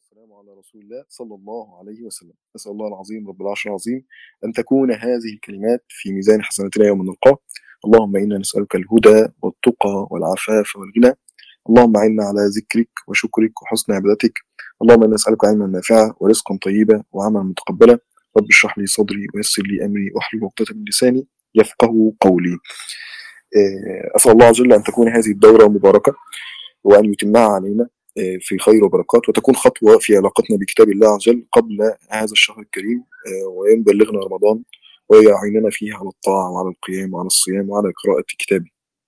والسلام على رسول الله صلى الله عليه وسلم أسأل الله العظيم رب العرش العظيم أن تكون هذه الكلمات في ميزان حسناتنا يوم نلقاه اللهم إنا نسألك الهدى والتقى والعفاف والغنى اللهم أعنا على ذكرك وشكرك وحسن عبادتك اللهم إنا نسألك علما نافعا ورزقا طيبا وعملا متقبلا رب اشرح لي صدري ويسر لي أمري واحلل عقدة من لساني يفقه قولي آه، أسأل الله عز وجل أن تكون هذه الدورة مباركة وأن يتمها علينا آه، في خير وبركات وتكون خطوة في علاقتنا بكتاب الله عز وجل قبل هذا الشهر الكريم آه، وأن يبلغنا رمضان ويعيننا فيه على الطاعة وعلى القيام وعلى الصيام وعلى قراءة كتابه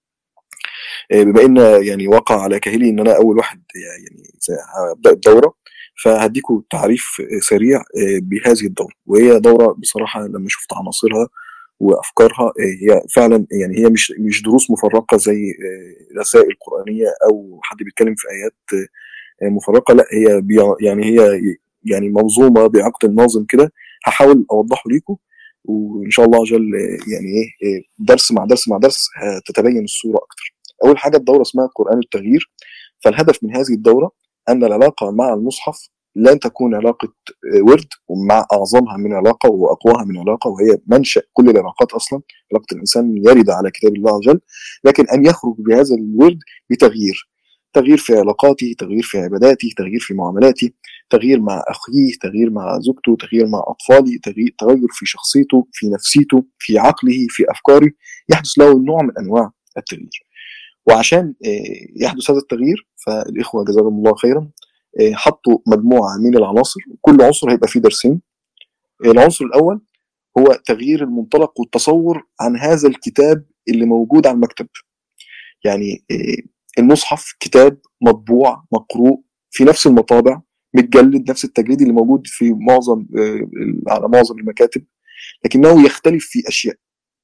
آه، بما ان يعني وقع على كاهلي ان انا اول واحد يعني هبدا الدوره فهديكم تعريف سريع آه، بهذه الدوره وهي دوره بصراحه لما شفت عناصرها وافكارها آه، هي فعلا يعني هي مش مش دروس مفرقه زي آه، رسائل قرانيه او حد بيتكلم في ايات آه، مفرقه لا هي بي- يعني هي يعني منظومه بعقد الناظم كده هحاول اوضحه ليكم وان شاء الله عز وجل آه، يعني ايه آه، درس مع درس مع درس هتتبين الصوره اكتر. اول حاجه الدوره اسمها قران التغيير فالهدف من هذه الدوره ان العلاقه مع المصحف لن تكون علاقه آه، ورد ومع اعظمها من علاقه واقواها من علاقه وهي منشا كل العلاقات اصلا علاقه الانسان يرد على كتاب الله عز وجل لكن ان يخرج بهذا الورد بتغيير تغيير في علاقاته تغيير في عباداته تغيير في معاملاته تغيير مع اخيه تغيير مع زوجته تغيير مع اطفاله تغيير, تغير في شخصيته في نفسيته في عقله في افكاره يحدث له نوع من انواع التغيير وعشان آه، يحدث هذا التغيير فالاخوه جزاهم الله خيرا آه، حطوا مجموعه من العناصر كل عنصر هيبقى فيه درسين العنصر الاول هو تغيير المنطلق والتصور عن هذا الكتاب اللي موجود على المكتب يعني آه، المصحف كتاب مطبوع مقروء في نفس المطابع متجلد نفس التجريد اللي موجود في معظم آه، على معظم المكاتب لكنه يختلف في اشياء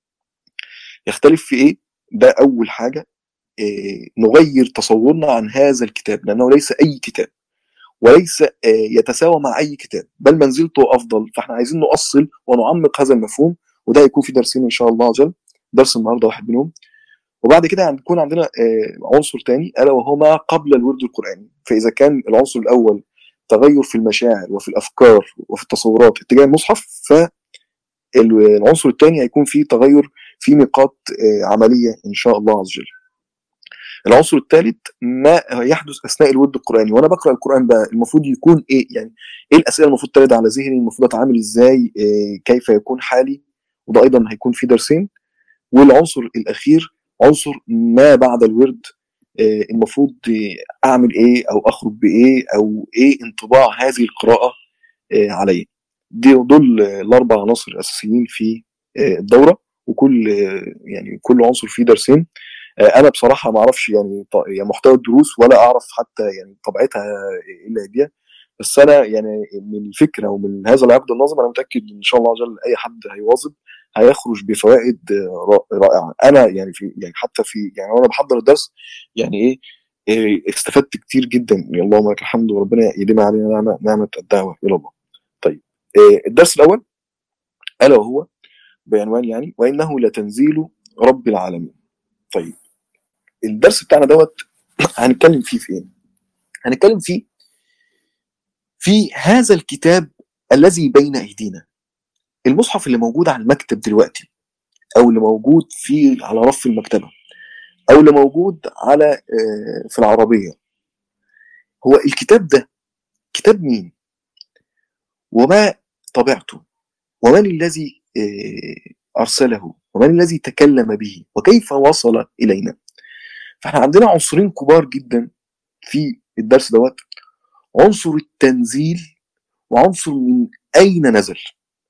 يختلف في ايه ده اول حاجه آه، نغير تصورنا عن هذا الكتاب لانه ليس اي كتاب وليس آه، يتساوى مع اي كتاب بل منزلته افضل فاحنا عايزين نؤصل ونعمق هذا المفهوم وده هيكون في درسين ان شاء الله عز وجل درس النهارده واحد منهم وبعد كده هيكون عندنا آه، عنصر تاني الا وهو ما قبل الورد القراني فاذا كان العنصر الاول تغير في المشاعر وفي الافكار وفي التصورات اتجاه المصحف فالعنصر الثاني هيكون فيه تغير في نقاط آه، عمليه ان شاء الله عز وجل العنصر الثالث ما يحدث اثناء الورد القراني وانا بقرا القران بقى المفروض يكون ايه يعني ايه الاسئله المفروض ترد على ذهني المفروض اتعامل ازاي إيه كيف يكون حالي وده ايضا هيكون في درسين والعنصر الاخير عنصر ما بعد الورد إيه المفروض إيه اعمل ايه او اخرج بايه او ايه انطباع هذه القراءه إيه علي دي دول الاربع عناصر الاساسيين في إيه الدوره وكل إيه يعني كل عنصر فيه درسين انا بصراحه ما اعرفش يعني ط- يعني محتوى الدروس ولا اعرف حتى يعني طبيعتها ايه اللي هي بس انا يعني من الفكره ومن هذا العقد النظم انا متاكد ان شاء الله عز وجل اي حد هيواظب هيخرج بفوائد را- رائعه انا يعني في يعني حتى في يعني وانا بحضر الدرس يعني ايه إيه استفدت كتير جدا يعني اللهم لك الحمد وربنا يديم علينا نعمه نعمه الدعوه الى الله. طيب إيه الدرس الاول الا وهو بعنوان يعني وانه لتنزيل رب العالمين. طيب الدرس بتاعنا دوت هنتكلم فيه في ايه؟ هنتكلم فيه في هذا الكتاب الذي بين ايدينا المصحف اللي موجود على المكتب دلوقتي او اللي موجود في على رف المكتبه او اللي موجود على آه، في العربيه هو الكتاب ده كتاب مين وما طبيعته ومن الذي آه، ارسله ومن الذي تكلم به وكيف وصل الينا فاحنا عندنا عنصرين كبار جدا في الدرس دوت عنصر التنزيل وعنصر من اين نزل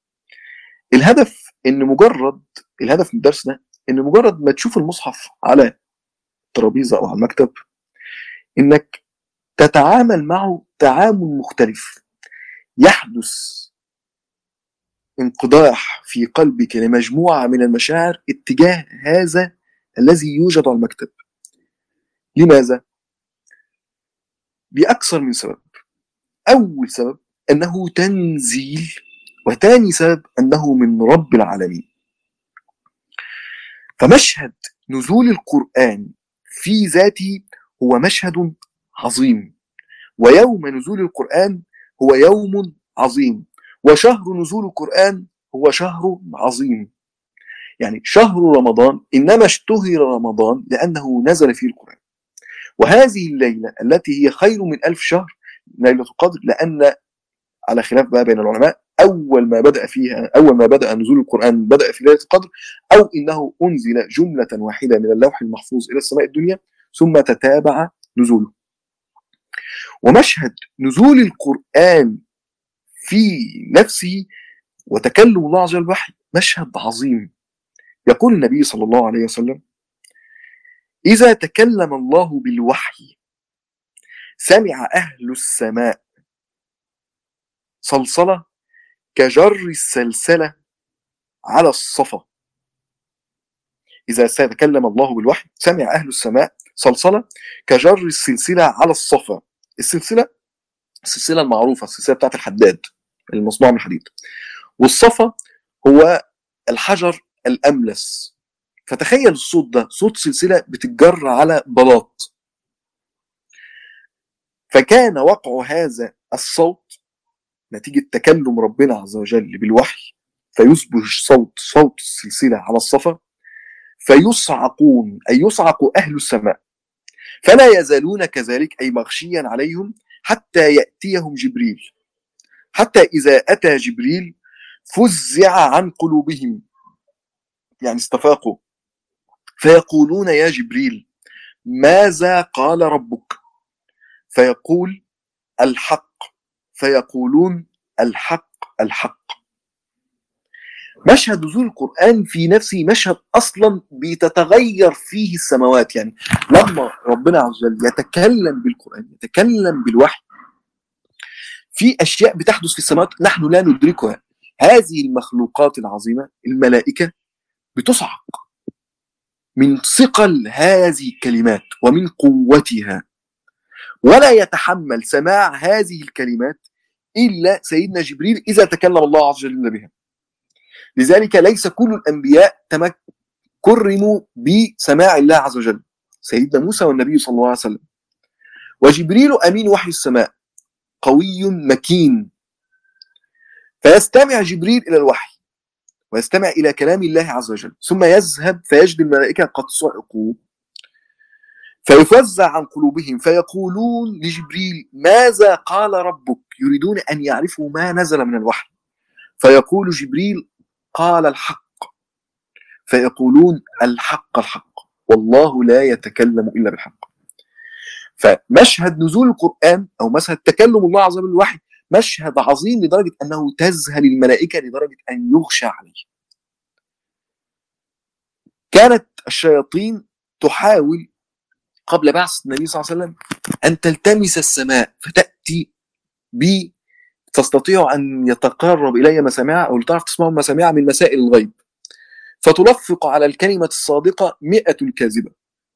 الهدف ان مجرد الهدف من الدرس ده ان مجرد ما تشوف المصحف على ترابيزه او على المكتب انك تتعامل معه تعامل مختلف يحدث انقداح في قلبك لمجموعه من المشاعر اتجاه هذا الذي يوجد على المكتب لماذا باكثر من سبب اول سبب انه تنزيل وثاني سبب انه من رب العالمين فمشهد نزول القران في ذاته هو مشهد عظيم ويوم نزول القران هو يوم عظيم وشهر نزول القرآن هو شهر عظيم يعني شهر رمضان إنما اشتهر رمضان لأنه نزل فيه القرآن وهذه الليلة التي هي خير من ألف شهر ليلة القدر لأن على خلاف بقى بين العلماء أول ما بدأ فيها أول ما بدأ نزول القرآن بدأ في ليلة القدر أو إنه أنزل جملة واحدة من اللوح المحفوظ إلى السماء الدنيا ثم تتابع نزوله ومشهد نزول القرآن في نفسه وتكلم الله عز وجل الوحي مشهد عظيم يقول النبي صلى الله عليه وسلم إذا تكلم الله بالوحي سمع أهل السماء صلصلة كجر السلسلة على الصفا إذا تكلم الله بالوحي سمع أهل السماء صلصلة كجر السلسلة على الصفا السلسلة السلسلة المعروفة السلسلة بتاعت الحداد المصنوع من الحديد والصفا هو الحجر الأملس فتخيل الصوت ده صوت سلسلة بتتجر على بلاط فكان وقع هذا الصوت نتيجة تكلم ربنا عز وجل بالوحي فيصبح صوت صوت السلسلة على الصفا فيصعقون أي يصعق أهل السماء فلا يزالون كذلك أي مغشيا عليهم حتى يأتيهم جبريل حتى إذا أتى جبريل فزع عن قلوبهم يعني استفاقوا فيقولون يا جبريل ماذا قال ربك فيقول الحق فيقولون الحق الحق مشهد نزول القرآن في نفسه مشهد أصلا بتتغير فيه السماوات يعني لما ربنا عز وجل يتكلم بالقرآن يتكلم بالوحي في أشياء بتحدث في السماوات نحن لا ندركها هذه المخلوقات العظيمة الملائكة بتصعق من ثقل هذه الكلمات ومن قوتها ولا يتحمل سماع هذه الكلمات إلا سيدنا جبريل إذا تكلم الله عز وجل بها لذلك ليس كل الأنبياء كرموا بسماع الله عز وجل سيدنا موسى والنبي صلى الله عليه وسلم وجبريل أمين وحي السماء قوي مكين فيستمع جبريل إلى الوحي ويستمع إلى كلام الله عز وجل ثم يذهب فيجد الملائكة قد صعقوا فيفزع عن قلوبهم فيقولون لجبريل ماذا قال ربك يريدون أن يعرفوا ما نزل من الوحي فيقول جبريل قال الحق فيقولون الحق الحق والله لا يتكلم إلا بالحق فمشهد نزول القرآن أو مشهد تكلم الله عز وجل بالوحي مشهد عظيم لدرجة أنه تذهل الملائكة لدرجة أن يغشى عليه كانت الشياطين تحاول قبل بعث النبي صلى الله عليه وسلم أن تلتمس السماء فتأتي ب تستطيع أن يتقرب إلي مسامعها أو تعرف تسمع مسامعها من مسائل الغيب فتلفق على الكلمة الصادقة مئة الكاذبة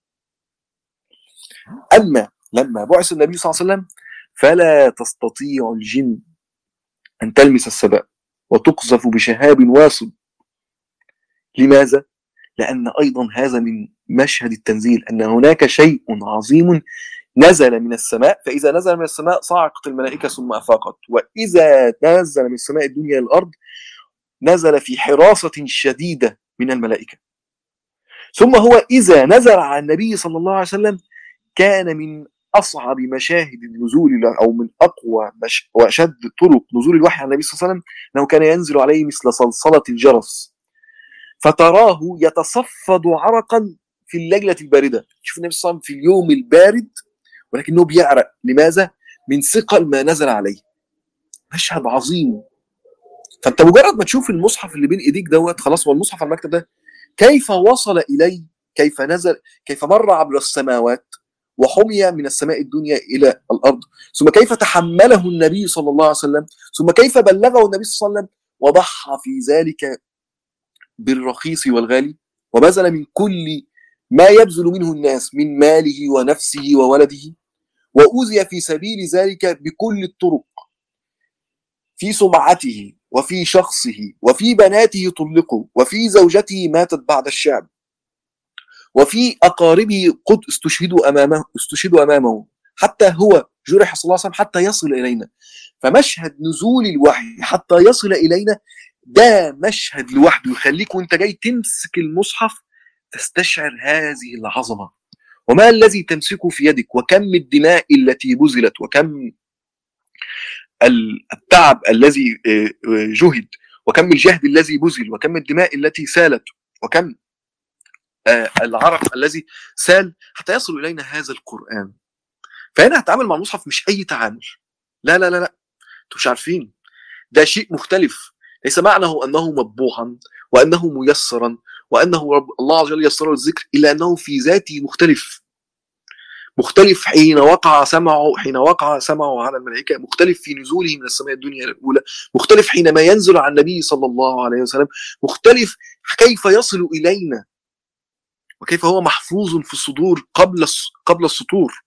أما لما بعث النبي صلى الله عليه وسلم فلا تستطيع الجن أن تلمس السماء وتقذف بشهاب واصب لماذا؟ لأن أيضا هذا من مشهد التنزيل أن هناك شيء عظيم نزل من السماء فإذا نزل من السماء صعقت الملائكة ثم أفاقت وإذا نزل من السماء الدنيا الأرض نزل في حراسة شديدة من الملائكة ثم هو إذا نزل على النبي صلى الله عليه وسلم كان من أصعب مشاهد النزول أو من أقوى وأشد طرق نزول الوحي على النبي صلى الله عليه وسلم أنه كان ينزل عليه مثل صلصلة الجرس فتراه يتصفد عرقا في الليلة الباردة شوف النبي صلى الله عليه وسلم في اليوم البارد ولكنه بيعرق لماذا؟ من ثقل ما نزل عليه مشهد عظيم فانت مجرد ما تشوف المصحف اللي بين ايديك دوت خلاص هو المصحف على المكتب ده كيف وصل اليه كيف نزل كيف مر عبر السماوات وحمي من السماء الدنيا الى الارض ثم كيف تحمله النبي صلى الله عليه وسلم ثم كيف بلغه النبي صلى الله عليه وسلم وضحى في ذلك بالرخيص والغالي وبذل من كل ما يبذل منه الناس من ماله ونفسه وولده وأوذي في سبيل ذلك بكل الطرق في سمعته وفي شخصه وفي بناته طلقوا وفي زوجته ماتت بعد الشعب وفي أقاربه قد استشهدوا أمامه استشهدوا أمامه حتى هو جرح صلى الله عليه وسلم حتى يصل الينا فمشهد نزول الوحي حتى يصل الينا ده مشهد لوحده يخليك وانت جاي تمسك المصحف تستشعر هذه العظمه وما الذي تمسكه في يدك وكم الدماء التي بذلت وكم التعب الذي آه، آه، جهد وكم الجهد الذي بذل وكم الدماء التي سالت وكم آه، العرق الذي سال حتى يصل الينا هذا القران فهنا هتعامل مع المصحف مش اي تعامل لا لا لا لا انتوا مش عارفين ده شيء مختلف ليس معناه انه مطبوعا وانه ميسرا وانه رب الله عز وجل يسره الذكر الا انه في ذاته مختلف مختلف حين وقع سمعه حين وقع سمعه على الملائكة مختلف في نزوله من السماء الدنيا الأولى مختلف حينما ينزل على النبي صلى الله عليه وسلم مختلف كيف يصل إلينا وكيف هو محفوظ في الصدور قبل قبل السطور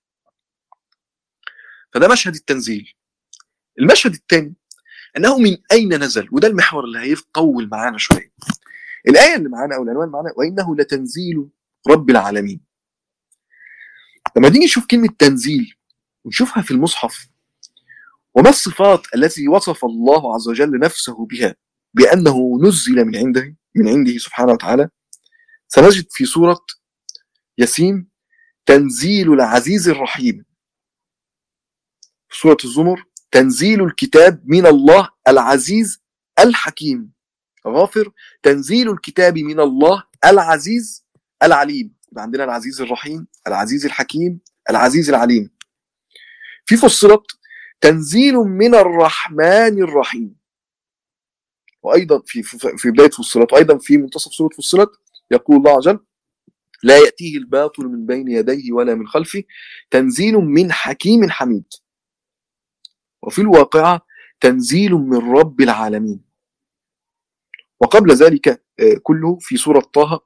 فده مشهد التنزيل المشهد الثاني انه من اين نزل وده المحور اللي هيطول معانا شويه الايه اللي معانا او العنوان معانا وانه لتنزيل رب العالمين لما نيجي نشوف كلمه تنزيل ونشوفها في المصحف وما الصفات التي وصف الله عز وجل نفسه بها بانه نزل من عنده من عنده سبحانه وتعالى سنجد في سوره ياسين تنزيل العزيز الرحيم في سوره الزمر تنزيل الكتاب من الله العزيز الحكيم غافر تنزيل الكتاب من الله العزيز العليم يبقى عندنا العزيز الرحيم العزيز الحكيم العزيز العليم في فصلت تنزيل من الرحمن الرحيم وايضا في في بدايه فصلت وايضا في منتصف سوره فصلت يقول الله عز وجل لا ياتيه الباطل من بين يديه ولا من خلفه تنزيل من حكيم حميد وفي الواقعة تنزيل من رب العالمين وقبل ذلك آه، كله في سورة طه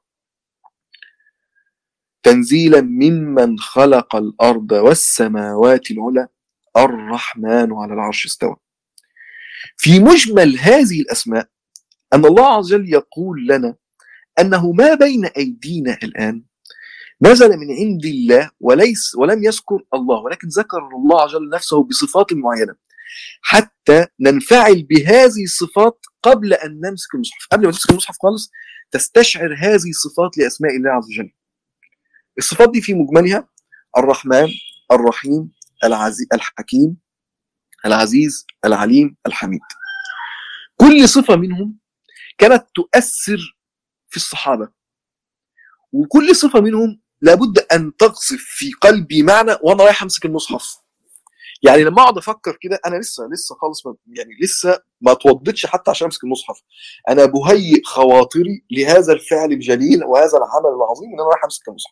تنزيلا ممن خلق الأرض والسماوات العلى الرحمن على العرش استوى في مجمل هذه الأسماء أن الله عز وجل يقول لنا أنه ما بين أيدينا الآن نزل من عند الله وليس ولم يذكر الله ولكن ذكر الله عز وجل نفسه بصفات معينة حتى ننفعل بهذه الصفات قبل ان نمسك المصحف قبل ما تمسك المصحف خالص تستشعر هذه الصفات لاسماء الله عز وجل الصفات دي في مجملها الرحمن الرحيم العزيز الحكيم العزيز العليم الحميد كل صفه منهم كانت تؤثر في الصحابه وكل صفه منهم لابد ان تقصف في قلبي معنى وانا رايح امسك المصحف يعني لما اقعد افكر كده انا لسه لسه خالص يعني لسه ما اتوضيتش حتى عشان امسك المصحف انا بهيئ خواطري لهذا الفعل الجليل وهذا العمل العظيم ان انا رايح امسك المصحف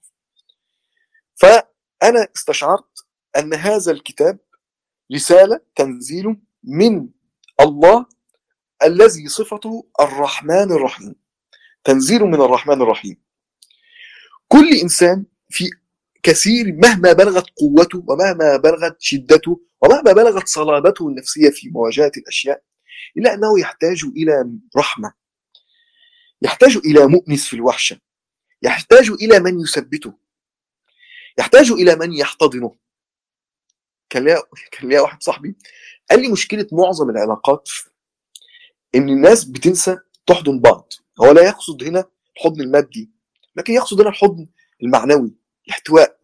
فانا استشعرت ان هذا الكتاب رساله تنزيل من الله الذي صفته الرحمن الرحيم تنزيل من الرحمن الرحيم كل انسان في كثير مهما بلغت قوته ومهما بلغت شدته ومهما بلغت صلابته النفسية في مواجهة الأشياء إلا أنه يحتاج إلى رحمة يحتاج إلى مؤنس في الوحشة يحتاج إلى من يثبته يحتاج إلى من يحتضنه كان ليا كان ليا واحد صاحبي قال لي مشكلة معظم العلاقات إن الناس بتنسى تحضن بعض هو لا يقصد هنا الحضن المادي لكن يقصد هنا الحضن المعنوي الاحتواء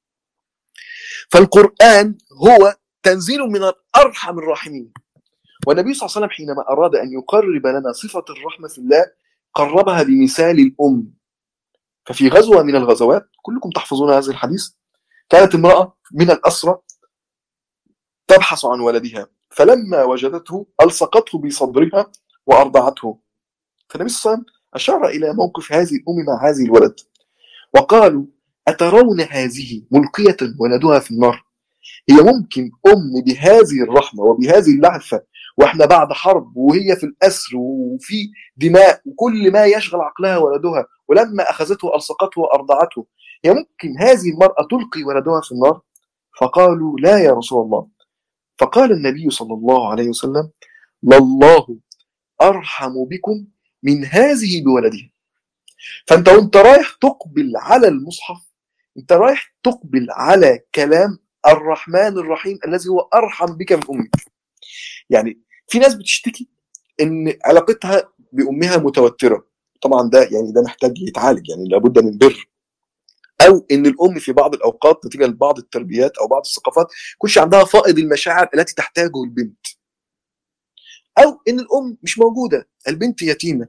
فالقرآن هو تنزيل من أرحم الراحمين والنبي صلى الله عليه وسلم حينما أراد أن يقرب لنا صفة الرحمة في الله قربها بمثال الأم ففي غزوة من الغزوات كلكم تحفظون هذا الحديث كانت امرأة من الأسرة تبحث عن ولدها فلما وجدته ألصقته بصدرها وأرضعته فالنبي صلى الله عليه وسلم أشار إلى موقف هذه الأم مع هذه الولد وقالوا أترون هذه ملقية ولدها في النار هي ممكن أم بهذه الرحمة وبهذه اللهفة واحنا بعد حرب وهي في الأسر وفي دماء وكل ما يشغل عقلها ولدها ولما أخذته ألصقته وأرضعته هي ممكن هذه المرأة تلقي ولدها في النار فقالوا لا يا رسول الله فقال النبي صلى الله عليه وسلم لله أرحم بكم من هذه بولدها فأنت وانت رايح تقبل على المصحف انت رايح تقبل على كلام الرحمن الرحيم الذي هو ارحم بك من امك يعني في ناس بتشتكي ان علاقتها بامها متوتره طبعا ده يعني ده محتاج يتعالج يعني لابد من بر او ان الام في بعض الاوقات نتيجه لبعض التربيات او بعض الثقافات كلش عندها فائض المشاعر التي تحتاجه البنت او ان الام مش موجوده البنت يتيمه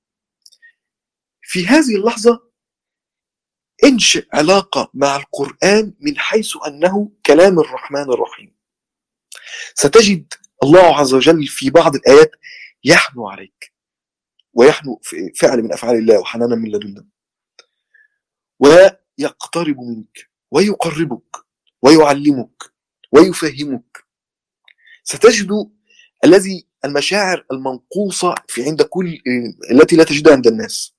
في هذه اللحظه انشئ علاقه مع القران من حيث انه كلام الرحمن الرحيم ستجد الله عز وجل في بعض الايات يحنو عليك ويحنو فعل من افعال الله وحنانا من لدنا ويقترب منك ويقربك ويعلمك ويفهمك ستجد الذي المشاعر المنقوصة في عند كل التي لا تجدها عند الناس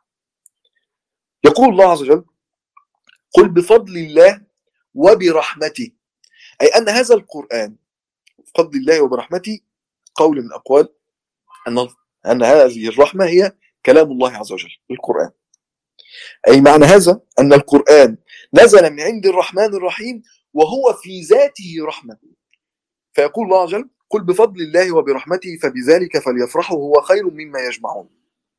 يقول الله عز وجل قل بفضل الله وبرحمته أي أن هذا القرآن بفضل الله وبرحمته قول من أقوال أن أن هذه الرحمة هي كلام الله عز وجل القرآن أي معنى هذا أن القرآن نزل من عند الرحمن الرحيم وهو في ذاته رحمة فيقول الله عز وجل قل بفضل الله وبرحمته فبذلك فليفرحوا هو خير مما يجمعون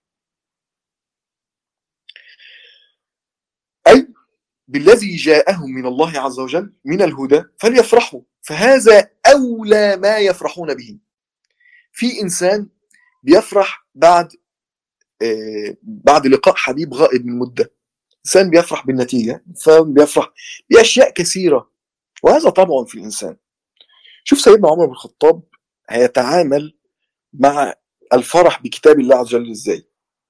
أي بالذي جاءهم من الله عز وجل من الهدى فليفرحوا فهذا أولى ما يفرحون به في إنسان بيفرح بعد آه بعد لقاء حبيب غائب من مدة إنسان بيفرح بالنتيجة فبيفرح بأشياء كثيرة وهذا طبع في الإنسان شوف سيدنا عمر بن الخطاب هيتعامل مع الفرح بكتاب الله عز وجل ازاي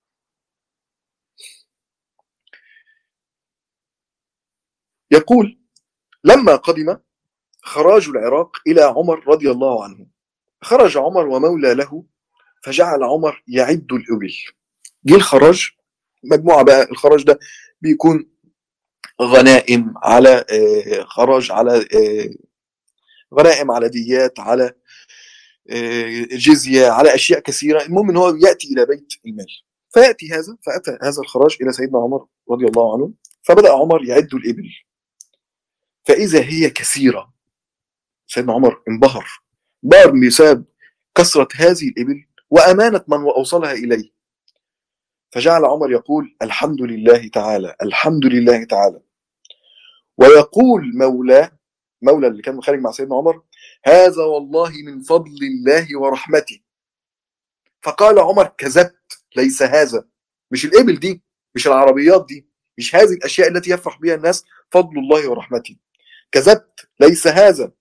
يقول لما قدم خراج العراق إلى عمر رضي الله عنه خرج عمر ومولى له فجعل عمر يعد الإبل جه الخراج مجموعة بقى الخراج ده بيكون غنائم على خراج على غنائم على ديات على جزية على أشياء كثيرة المهم أن هو يأتي إلى بيت المال فيأتي هذا فأتى هذا الخراج إلى سيدنا عمر رضي الله عنه فبدأ عمر يعد الإبل فإذا هي كثيرة سيدنا عمر انبهر بار بسبب كثرة هذه الإبل وأمانة من أوصلها إليه فجعل عمر يقول الحمد لله تعالى الحمد لله تعالى ويقول مولاه مولى اللي كان خارج مع سيدنا عمر هذا والله من فضل الله ورحمته فقال عمر كذبت ليس هذا مش الإبل دي مش العربيات دي مش هذه الأشياء التي يفرح بها الناس فضل الله ورحمته كذبت ليس هذا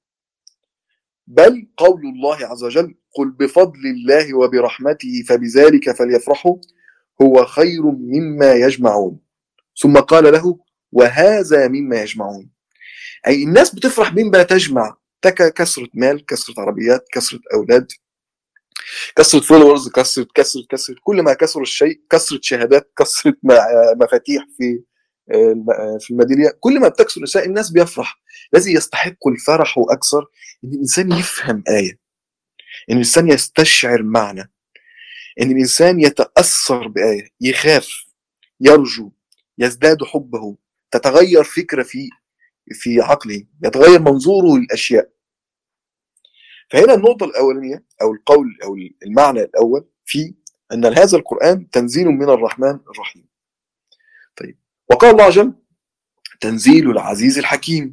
بل قول الله عز وجل قل بفضل الله وبرحمته فبذلك فليفرحوا هو خير مما يجمعون ثم قال له وهذا مما يجمعون أي الناس بتفرح مما تجمع كثرة مال كثرة عربيات كثرة أولاد كثرة فولورز كثرة كثرة كثرة كل ما كثر الشيء كثرة شهادات كثرة مفاتيح في في الميدالية كل ما بتكثر نساء الناس بيفرح الذي يستحق الفرح أكثر إن الإنسان يفهم آية إن الإنسان يستشعر معنى إن الإنسان يتأثر بآية يخاف يرجو يزداد حبه تتغير فكرة في في عقله يتغير منظوره للأشياء فهنا النقطة الأولانية أو القول أو المعنى الأول في أن هذا القرآن تنزيل من الرحمن الرحيم طيب وقال الله جل تنزيل العزيز الحكيم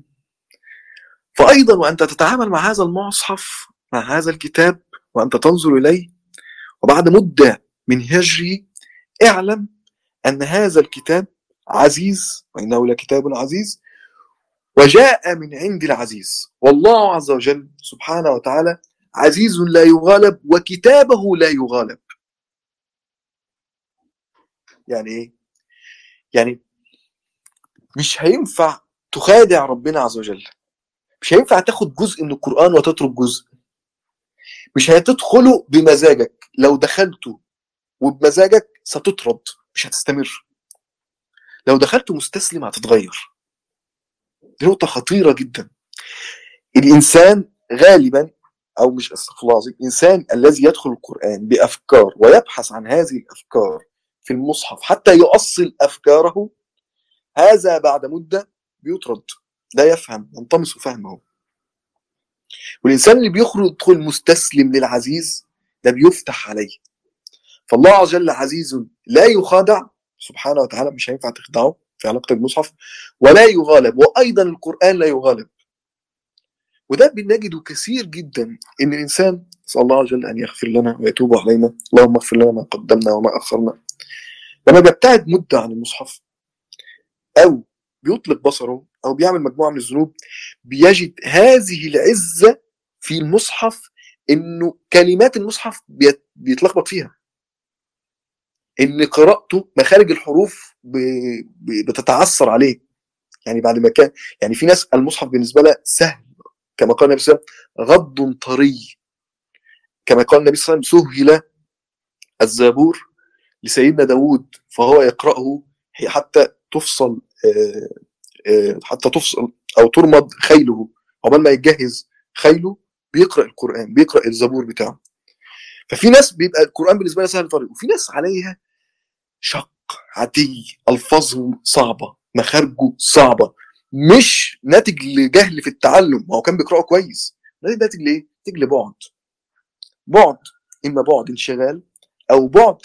فأيضا وأنت تتعامل مع هذا المصحف مع هذا الكتاب وأنت تنظر إليه وبعد مدة من هجره اعلم أن هذا الكتاب عزيز وإنه لكتاب عزيز وجاء من عند العزيز والله عز وجل سبحانه وتعالى عزيز لا يغالب وكتابه لا يغالب يعني ايه يعني مش هينفع تخادع ربنا عز وجل مش هينفع تاخد جزء من القرآن وتترك جزء مش هتدخله بمزاجك لو دخلته وبمزاجك ستطرد مش هتستمر لو دخلت مستسلم هتتغير دي نقطة خطيرة جدا الإنسان غالبا أو مش استغفر الله العظيم الإنسان الذي يدخل القرآن بأفكار ويبحث عن هذه الأفكار في المصحف حتى يؤصل أفكاره هذا بعد مدة بيطرد لا يفهم ينطمس فهمه والإنسان اللي بيخرج يدخل مستسلم للعزيز ده بيفتح عليه فالله عز وجل عزيز لا يخادع سبحانه وتعالى مش هينفع تخدعه في علاقتك بالمصحف ولا يغالب وأيضا القرآن لا يغالب وده بنجده كثير جدا ان الانسان نسال الله عز وجل ان يغفر لنا ويتوب علينا اللهم اغفر لنا ما قدمنا وما اخرنا لما بيبتعد مده عن المصحف او بيطلق بصره او بيعمل مجموعه من الذنوب بيجد هذه العزه في المصحف انه كلمات المصحف بيت- بيتلخبط فيها ان قراءته مخارج الحروف ب- ب- بتتعثر عليه يعني بعد ما كان يعني في ناس المصحف بالنسبه لها سهل كما قال النبي صلى الله عليه وسلم غض طري كما قال النبي صلى الله عليه وسلم سهل الزبور لسيدنا داود فهو يقرأه حتى تفصل آه، آه، حتى تفصل أو ترمض خيله عقبال ما يجهز خيله بيقرأ القرآن بيقرأ الزبور بتاعه ففي ناس بيبقى القرآن بالنسبة لها سهل طريق وفي ناس عليها شق عادي ألفاظه صعبة مخارجه صعبة مش ناتج لجهل في التعلم ما هو كان بيقرأه كويس ناتج لإيه؟ ناتج لبعد بعد إما بعد انشغال أو بعد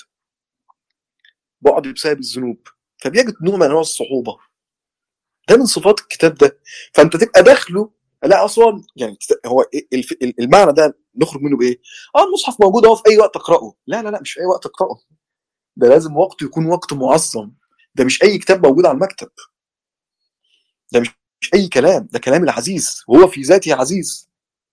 بعد بسبب الذنوب فبيجد نوع من انواع الصعوبه ده من صفات الكتاب ده فانت تبقى داخله لا اصلا يعني هو إيه الف- المعنى ده نخرج منه بايه؟ اه المصحف موجود اهو في اي وقت اقراه لا لا لا مش في اي وقت اقراه ده لازم وقته يكون وقت معظم ده مش اي كتاب موجود على المكتب ده مش مش اي كلام ده كلام العزيز وهو في ذاته عزيز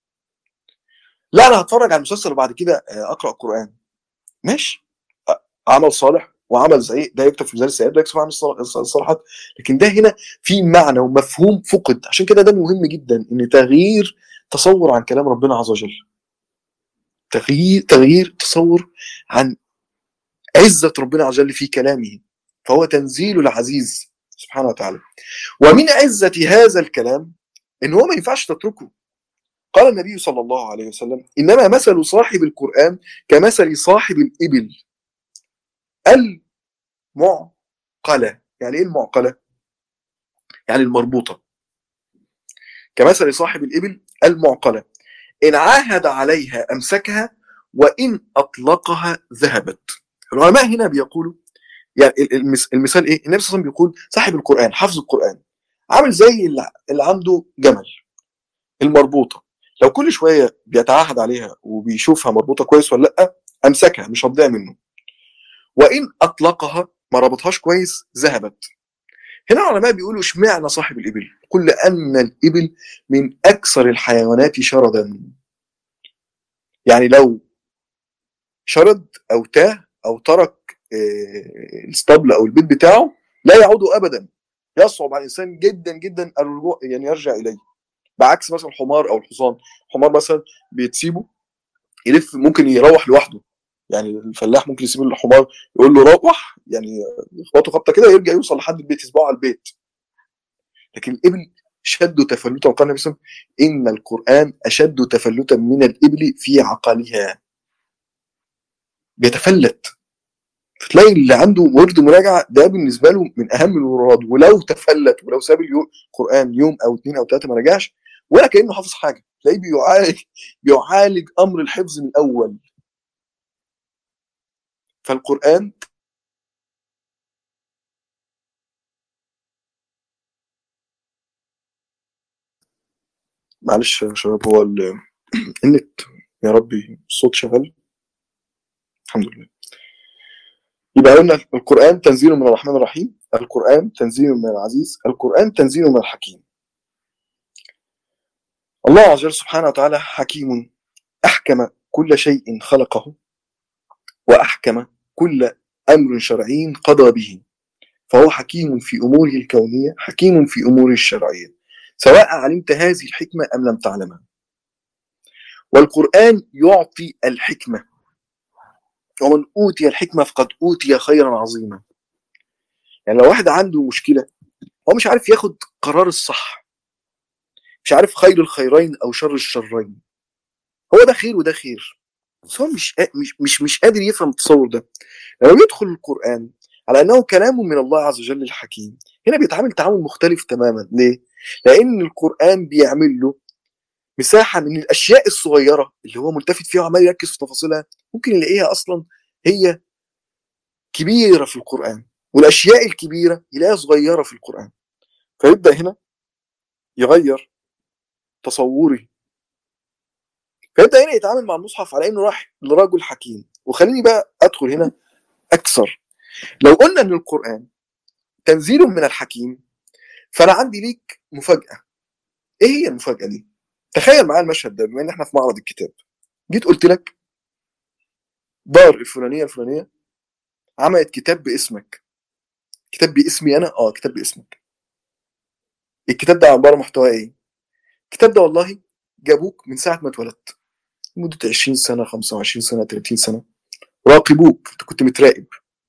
لا انا هتفرج على المسلسل وبعد كده آه، اقرا القران ماشي آه، عمل صالح وعمل زي ده يكتب في ميزان السيئات ده يكتب في عمل الصالح- الصالحات لكن ده هنا في معنى ومفهوم فقد عشان كده ده مهم جدا ان تغيير تصور عن كلام ربنا عز وجل تغيير تغيير تصور عن عزة ربنا عز وجل في كلامه فهو تنزيل العزيز سبحانه وتعالى ومن عزة هذا الكلام ان هو ما ينفعش تتركه قال النبي صلى الله عليه وسلم انما مثل صاحب القرآن كمثل صاحب الإبل المعقلة يعني ايه المعقلة؟ يعني المربوطة كمثل صاحب الإبل المعقلة إن عاهد عليها أمسكها وإن أطلقها ذهبت العلماء هنا بيقولوا يعني ال- المس- المثال إيه؟ النبي صلى الله عليه وسلم بيقول صاحب القرآن حافظ القرآن عامل زي اللي اللي عنده جمل المربوطة لو كل شوية بيتعهد عليها وبيشوفها مربوطة كويس ولا لأ أمسكها مش هتضيع منه وإن أطلقها ما ربطهاش كويس ذهبت هنا العلماء بيقولوا اشمعنى صاحب الإبل قل لأن الإبل من أكثر الحيوانات شردا يعني لو شرد أو تاه أو ترك آه، الاسطبل أو البيت بتاعه لا يعود أبدا يصعب على الإنسان جدا جدا الرجوع يعني يرجع إليه بعكس مثلا الحمار أو الحصان الحمار مثلا بتسيبه يلف ممكن يروح لوحده يعني الفلاح ممكن يسيب الحمار يقول له روح يعني يخبطه خبطه كده يرجع يوصل لحد البيت يسبقه على البيت لكن الابل شد تفلتا وقال النبي صلى الله عليه وسلم ان القران اشد تفلتا من الابل في عقلها بيتفلت فتلاقي اللي عنده ورد مراجعه ده بالنسبه له من اهم الوراد ولو تفلت ولو ساب اليو- القران يوم او اثنين او ثلاثه ما رجعش ولا كانه حافظ حاجه تلاقيه بيعالج بيعالج امر الحفظ من الاول فالقران معلش يا شباب هو ال- النت يا ربي الصوت شغال الحمد لله يبقى قلنا القرآن تنزيل من الرحمن الرحيم القرآن تنزيل من العزيز القرآن تنزيل من الحكيم الله عز وجل سبحانه وتعالى حكيم أحكم كل شيء خلقه وأحكم كل أمر شرعي قضى به فهو حكيم في أموره الكونية حكيم في أموره الشرعية سواء علمت هذه الحكمة أم لم تعلمها والقرآن يعطي الحكمة ومن أوتي الحكمة فقد أوتي خيرا عظيما يعني لو واحد عنده مشكلة هو مش عارف ياخد قرار الصح مش عارف خير الخيرين أو شر الشرين هو ده خير وده خير بس هو مش مش مش, مش قادر يفهم التصور ده لما يدخل القرآن على أنه كلام من الله عز وجل الحكيم هنا بيتعامل تعامل مختلف تماما ليه؟ لان القران بيعمل له مساحه من الاشياء الصغيره اللي هو ملتفت فيها وعمال يركز في تفاصيلها ممكن يلاقيها اصلا هي كبيره في القران والاشياء الكبيره يلاقيها صغيره في القران فيبدا هنا يغير تصوري فيبدا هنا يتعامل مع المصحف على انه راح لرجل حكيم وخليني بقى ادخل هنا اكثر لو قلنا ان القران تنزيل من الحكيم فانا عندي ليك مفاجاه ايه هي المفاجاه دي تخيل معايا المشهد ده بما ان احنا في معرض الكتاب جيت قلت لك دار الفلانيه الفلانيه عملت كتاب باسمك كتاب باسمي انا اه كتاب باسمك الكتاب ده عباره محتواه ايه الكتاب ده والله جابوك من ساعه ما اتولدت لمده 20 سنه 25 سنه 30 سنه راقبوك انت كنت متراقب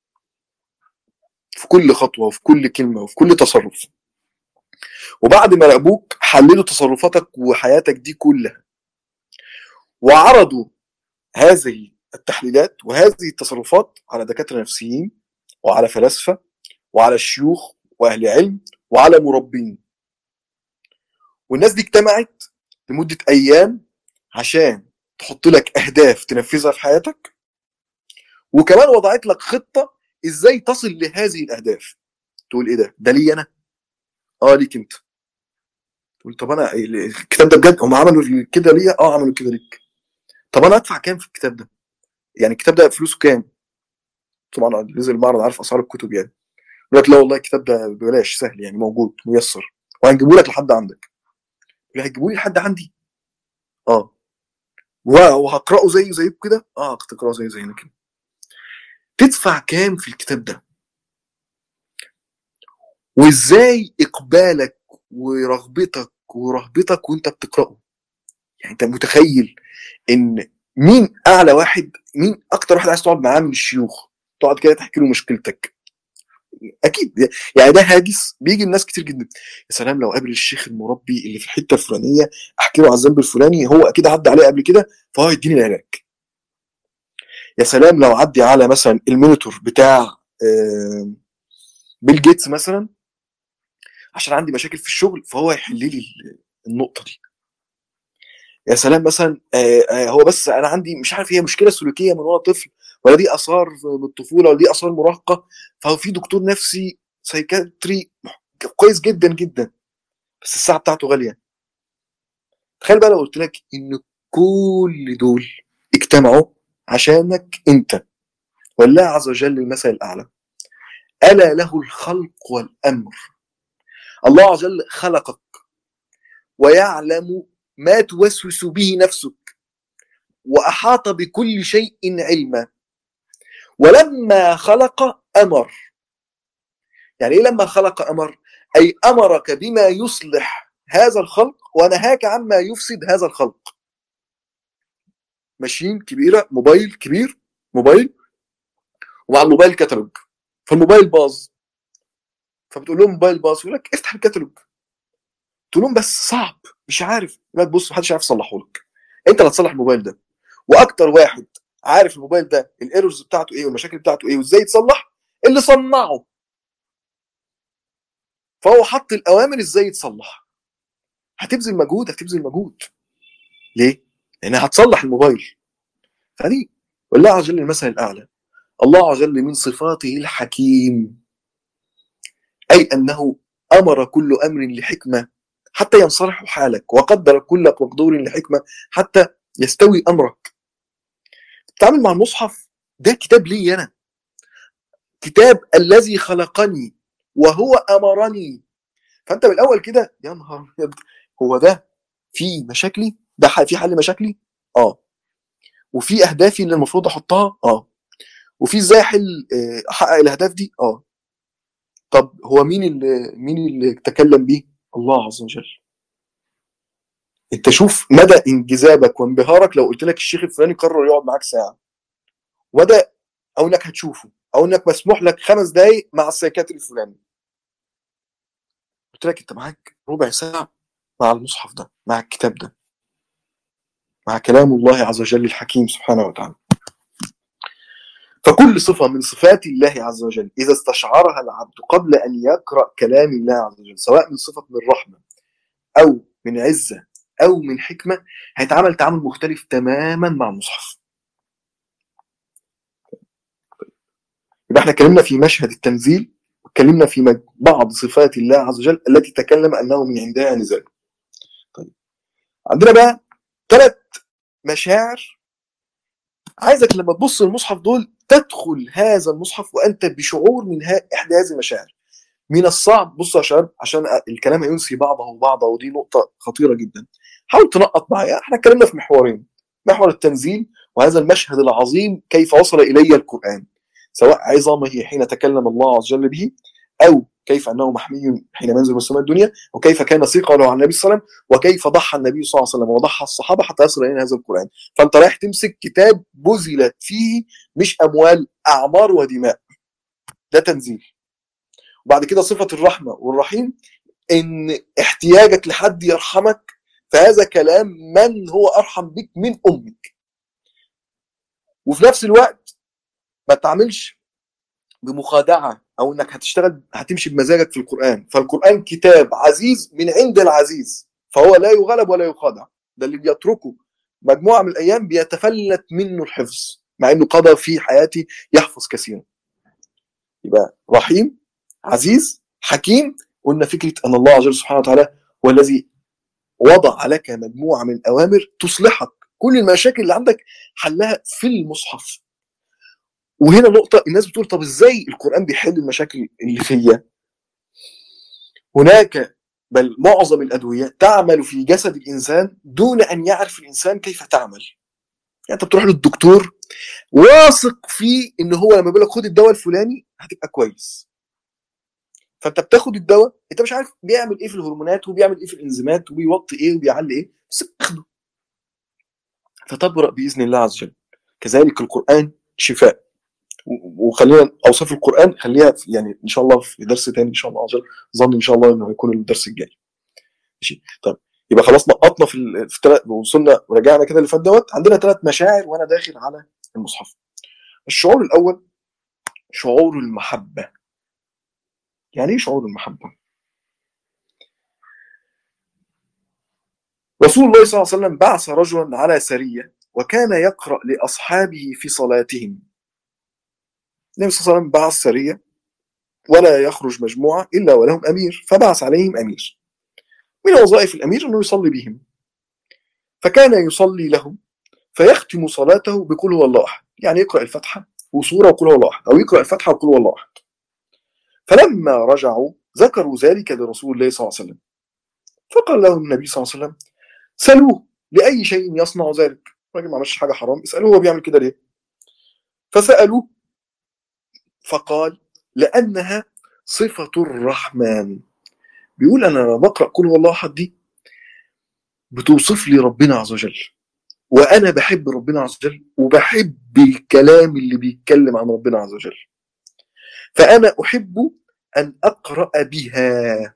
في كل خطوه وفي كل كلمه وفي كل تصرف وبعد ما راقبوك حللوا تصرفاتك وحياتك دي كلها وعرضوا هذه التحليلات وهذه التصرفات على دكاتره نفسيين وعلى فلاسفه وعلى الشيوخ واهل علم وعلى مربين والناس دي اجتمعت لمده ايام عشان تحط لك اهداف تنفذها في حياتك وكمان وضعت لك خطه ازاي تصل لهذه الاهداف تقول ايه ده ده لي انا اه ليك انت تقول طب انا الكتاب ده بجد هم عملوا كده ليا اه عملوا كده ليك طب انا ادفع كام في الكتاب ده يعني الكتاب ده فلوسه كام طبعا نزل المعرض عارف اسعار الكتب يعني يقول لك لا والله الكتاب ده ببلاش سهل يعني موجود ميسر وهنجيبه لك لحد عندك اللي هتجيبوا لي لحد عندي اه وهقراه زيه زيكم كده اه هتقراه زي زينا كده تدفع كام في الكتاب ده وازاي اقبالك ورغبتك ورهبتك وانت بتقراه يعني انت متخيل ان مين اعلى واحد مين اكتر واحد عايز تقعد معاه من الشيوخ تقعد كده تحكي له مشكلتك اكيد يعني ده هاجس بيجي الناس كتير جدا يا سلام لو قابل الشيخ المربي اللي في الحته الفلانيه احكي له على الذنب الفلاني هو اكيد عدى عليه قبل كده فهو يديني العلاج يا سلام لو عدي على مثلا المونيتور بتاع بيل جيتس مثلا عشان عندي مشاكل في الشغل فهو يحل لي النقطه دي يا سلام مثلا هو بس انا عندي مش عارف هي مشكله سلوكيه من وانا طفل ولا دي اثار من الطفوله ولا دي اثار مراهقه فهو في دكتور نفسي سايكاتري كويس جدا جدا بس الساعه بتاعته غاليه تخيل بقى لو قلت لك ان كل دول اجتمعوا عشانك انت والله عز وجل المثل الاعلى الا له الخلق والامر الله عز وجل خلقك ويعلم ما توسوس به نفسك واحاط بكل شيء علما ولما خلق امر يعني ايه لما خلق امر اي امرك بما يصلح هذا الخلق ونهاك عما يفسد هذا الخلق ماشين كبيره موبايل كبير موبايل ومع الموبايل كتالوج فالموبايل باظ فبتقول لهم موبايل باظ يقول لك افتح الكتالوج تقول لهم بس صعب مش عارف يقول لك بص محدش عارف يصلحه لك انت اللي هتصلح الموبايل ده واكتر واحد عارف الموبايل ده الايرورز بتاعته ايه والمشاكل بتاعته ايه وازاي يتصلح اللي صنعه فهو حط الاوامر ازاي يتصلح هتبذل مجهود هتبذل مجهود ليه؟ لانها هتصلح الموبايل فدي والله عز وجل المثل الاعلى الله عز وجل من صفاته الحكيم اي انه امر كل امر لحكمه حتى ينصلح حالك وقدر كل مقدور لحكمه حتى يستوي امرك تتعامل مع المصحف ده كتاب لي انا كتاب الذي خلقني وهو امرني فانت من الاول كده يا نهار ابيض هو ده في مشاكلي ده في حل مشاكلي اه وفي اهدافي اللي المفروض احطها اه وفي ازاي احل احقق الاهداف دي اه طب هو مين اللي مين اللي تكلم بيه الله عز وجل انت شوف مدى انجذابك وانبهارك لو قلت لك الشيخ الفلاني قرر يقعد معاك ساعه ومدى او انك هتشوفه او انك مسموح لك خمس دقايق مع السايكاتري الفلاني قلت لك انت معاك ربع ساعه مع المصحف ده مع الكتاب ده مع كلام الله عز وجل الحكيم سبحانه وتعالى فكل صفة من صفات الله عز وجل إذا استشعرها العبد قبل أن يقرأ كلام الله عز وجل سواء من صفة من الرحمة او من عزه او من حكمه هيتعامل تعامل مختلف تماما مع المصحف يبقى احنا اتكلمنا في مشهد التنزيل واتكلمنا في بعض صفات الله عز وجل التي تكلم انه من عندها نزال طيب عندنا بقى ثلاث مشاعر عايزك لما تبص المصحف دول تدخل هذا المصحف وانت بشعور من احدى هذه المشاعر من الصعب بص يا شباب عشان الكلام ينسي بعضه بعضا ودي نقطه خطيره جدا حاول تنقط معايا احنا اتكلمنا في محورين محور التنزيل وهذا المشهد العظيم كيف وصل الي القران سواء عظامه حين تكلم الله عز وجل به او كيف انه محمي حين ينزل من السماء الدنيا وكيف كان ثقه له عن النبي صلى الله عليه وسلم وكيف ضحى النبي صلى الله عليه وسلم وضحى الصحابه حتى يصل الينا هذا القران فانت رايح تمسك كتاب بذلت فيه مش اموال اعمار ودماء ده تنزيل وبعد كده صفه الرحمه والرحيم ان احتياجك لحد يرحمك فهذا كلام من هو ارحم بك من امك وفي نفس الوقت ما تعملش بمخادعه او انك هتشتغل هتمشي بمزاجك في القران فالقران كتاب عزيز من عند العزيز فهو لا يغلب ولا يخادع ده اللي بيتركه مجموعه من الايام بيتفلت منه الحفظ مع انه قضى في حياتي يحفظ كثيرا يبقى رحيم عزيز حكيم قلنا فكره ان الله عز وجل سبحانه وتعالى هو الذي وضع لك مجموعه من الاوامر تصلحك كل المشاكل اللي عندك حلها في المصحف وهنا نقطه الناس بتقول طب ازاي القران بيحل المشاكل اللي فيا هناك بل معظم الادويه تعمل في جسد الانسان دون ان يعرف الانسان كيف تعمل يعني انت بتروح للدكتور واثق فيه ان هو لما بيقول لك خد الدواء الفلاني هتبقى كويس فانت بتاخد الدواء انت مش عارف بيعمل ايه في الهرمونات وبيعمل ايه في الانزيمات وبيوطي ايه وبيعلي ايه بس بتاخده فتبرأ باذن الله عز وجل كذلك القران شفاء وخلينا اوصاف القران خليها يعني ان شاء الله في درس تاني ان شاء الله عز وجل ظن ان شاء الله انه هيكون الدرس الجاي ماشي طيب يبقى خلاص نقطنا في, في تلات وصلنا ورجعنا كده اللي فات دوت عندنا ثلاث مشاعر وانا داخل على المصحف الشعور الاول شعور المحبه يعني ايه شعور المحبه رسول الله صلى الله عليه وسلم بعث رجلا على سريه وكان يقرا لاصحابه في صلاتهم النبي صلى الله عليه وسلم بعث سريه ولا يخرج مجموعه الا ولهم امير فبعث عليهم امير من وظائف الامير انه يصلي بهم فكان يصلي لهم فيختم صلاته بقول هو الله احد يعني يقرا الفاتحه وسوره وقل هو الله احد او يقرا الفاتحه وقل هو الله احد فلما رجعوا ذكروا ذلك لرسول الله صلى الله عليه وسلم فقال لهم النبي صلى الله عليه وسلم سألوه لأي شيء يصنع ذلك الراجل ما عملش حاجة حرام اسألوه هو بيعمل كده ليه فسألوه فقال لأنها صفة الرحمن بيقول أنا لما بقرأ كل هو الله أحد دي بتوصف لي ربنا عز وجل وأنا بحب ربنا عز وجل وبحب الكلام اللي بيتكلم عن ربنا عز وجل فأنا أحب أن أقرأ بها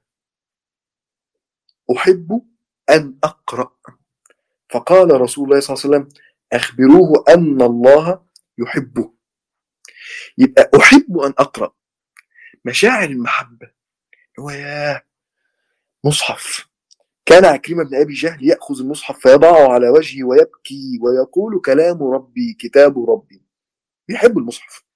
أحب أن أقرأ فقال رسول الله صلى الله عليه وسلم أخبروه أن الله يحبه يبقى أحب أن أقرأ مشاعر المحبة هو يا مصحف كان عكرمة بن أبي جهل يأخذ المصحف فيضعه على وجهه ويبكي ويقول كلام ربي كتاب ربي بيحب المصحف